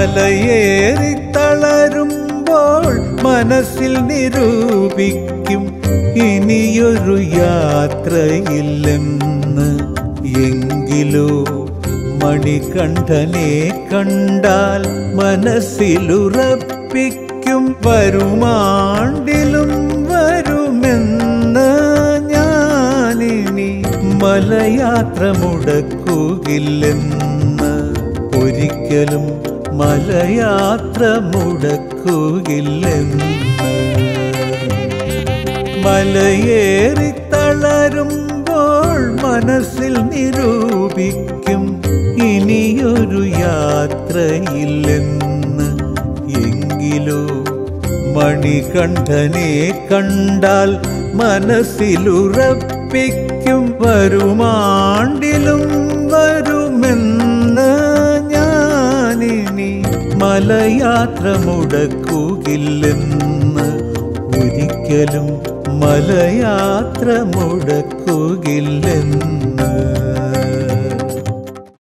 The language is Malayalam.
മലയേറി തളരുമ്പോൾ മനസ്സിൽ നിരൂപിക്കും ഇനിയൊരു യാത്രയില്ലെന്ന് എങ്കിലോ മണികണ്ഠനെ കണ്ടാൽ മനസ്സിലുറപ്പിക്കും വരുമാണ്ടിലും വരുമെന്ന് ഞാനിനി മലയാത്ര മുടക്കുകയില്ലെന്ന് ഒരിക്കലും മലയാത്ര മുടക്കുകയില്ലെന്ന് മലയേറി തളരുമ്പോൾ മനസ്സിൽ നിരൂപിക്കും ഇനിയൊരു യാത്രയില്ലെന്ന് എങ്കിലോ മണികണ്ഠനെ കണ്ടാൽ മനസ്സിലുറപ്പിക്കും വരുമാണ്ടിലും വരുമെന്ന് ഞാനിനി മലയാത്ര മുടക്കുകയില്ലെന്ന് ഒരിക്കലും മലയാത്ര മുടക്കുകയില്ലെന്ന്